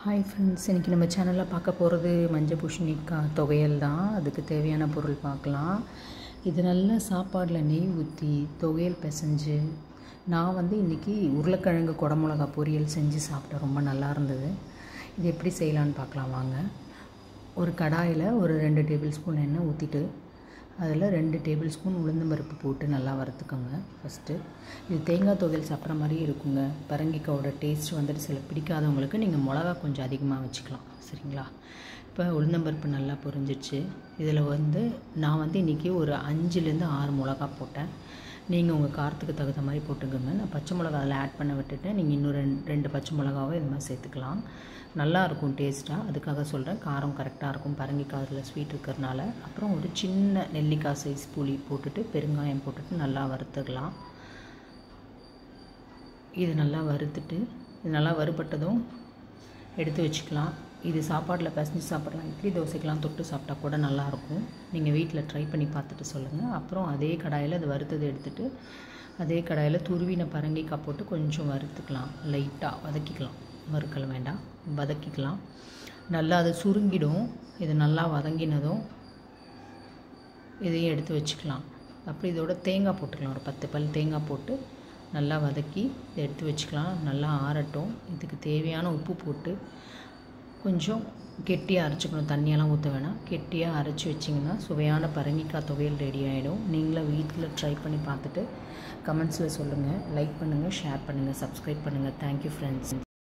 hi friends இன்றைக்கி நம்ம சேனலில் பார்க்க போகிறது மஞ்சள் பூசணிக்காய் துவையல் தான் அதுக்கு தேவையான பொருள் பார்க்கலாம் இது நல்லா சாப்பாடில் நெய் ஊற்றி துவையல் பிசைஞ்சு நான் வந்து இன்றைக்கி உருளைக்கிழங்கு குடமிளகா பொரியல் செஞ்சு சாப்பிட்டேன் ரொம்ப நல்லா இருந்தது இது எப்படி செய்யலான்னு பார்க்கலாம் வாங்க ஒரு கடாயில் ஒரு ரெண்டு டேபிள் ஸ்பூன் எண்ணெய் ஊற்றிட்டு அதில் ரெண்டு டேபிள் ஸ்பூன் உளுந்தம்பருப்பு போட்டு நல்லா வறுத்துக்கோங்க ஃபஸ்ட்டு இது தேங்காய் துவையல் சாப்பிட்ற மாதிரியே இருக்குங்க பரங்கிக்காயோட டேஸ்ட் வந்துட்டு சில பிடிக்காதவங்களுக்கு நீங்கள் மிளகா கொஞ்சம் அதிகமாக வச்சுக்கலாம் சரிங்களா இப்போ உளுந்தம்பருப்பு நல்லா பொரிஞ்சிடுச்சு இதில் வந்து நான் வந்து இன்றைக்கி ஒரு அஞ்சுலேருந்து ஆறு மிளகா போட்டேன் நீங்கள் உங்கள் காரத்துக்கு தகுந்த மாதிரி போட்டுக்கோங்க நான் பச்சை மிளகா அதில் ஆட் பண்ண விட்டுட்டேன் நீங்கள் இன்னும் ரெண்டு ரெண்டு பச்சை மிளகாவோ இது மாதிரி சேர்த்துக்கலாம் நல்லா இருக்கும் டேஸ்ட்டாக அதுக்காக சொல்கிறேன் காரம் கரெக்டாக இருக்கும் பரங்கிக்காய் அதில் ஸ்வீட் இருக்கிறதுனால அப்புறம் ஒரு சின்ன நெல்லிக்காய் சைஸ் புளி போட்டுட்டு பெருங்காயம் போட்டுட்டு நல்லா வறுத்துக்கலாம் இது நல்லா வறுத்துட்டு இது நல்லா வறுபட்டதும் எடுத்து வச்சுக்கலாம் இது சாப்பாட்டில் பிசைஞ்சு சாப்பிட்லாம் இட்லி தோசைக்கெலாம் தொட்டு சாப்பிட்டா கூட நல்லாயிருக்கும் நீங்கள் வீட்டில் ட்ரை பண்ணி பார்த்துட்டு சொல்லுங்கள் அப்புறம் அதே கடாயில் அது வறுத்ததை எடுத்துகிட்டு அதே கடாயில் துருவின பரங்கிக்காய் போட்டு கொஞ்சம் வறுத்துக்கலாம் லைட்டாக வதக்கிக்கலாம் வறுக்கல வேண்டாம் வதக்கிக்கலாம் நல்லா அது சுருங்கிடும் இது நல்லா வதங்கினதும் இதையும் எடுத்து வச்சுக்கலாம் அப்படி இதோட தேங்காய் போட்டுக்கலாம் ஒரு பத்து பல் தேங்காய் போட்டு நல்லா வதக்கி இதை எடுத்து வச்சுக்கலாம் நல்லா ஆறட்டும் இதுக்கு தேவையான உப்பு போட்டு கொஞ்சம் கெட்டியாக அரைச்சிக்கணும் தண்ணியெல்லாம் ஊற்ற வேணாம் கெட்டியாக அரைச்சி வச்சிங்கன்னா சுவையான பரங்கிக்காய் துவையல் ரெடி ஆகிடும் நீங்களும் வீட்டில் ட்ரை பண்ணி பார்த்துட்டு கமெண்ட்ஸில் சொல்லுங்கள் லைக் பண்ணுங்கள் ஷேர் பண்ணுங்கள் சப்ஸ்கிரைப் பண்ணுங்கள் தேங்க்யூ ஃப்ரெண்ட்ஸ்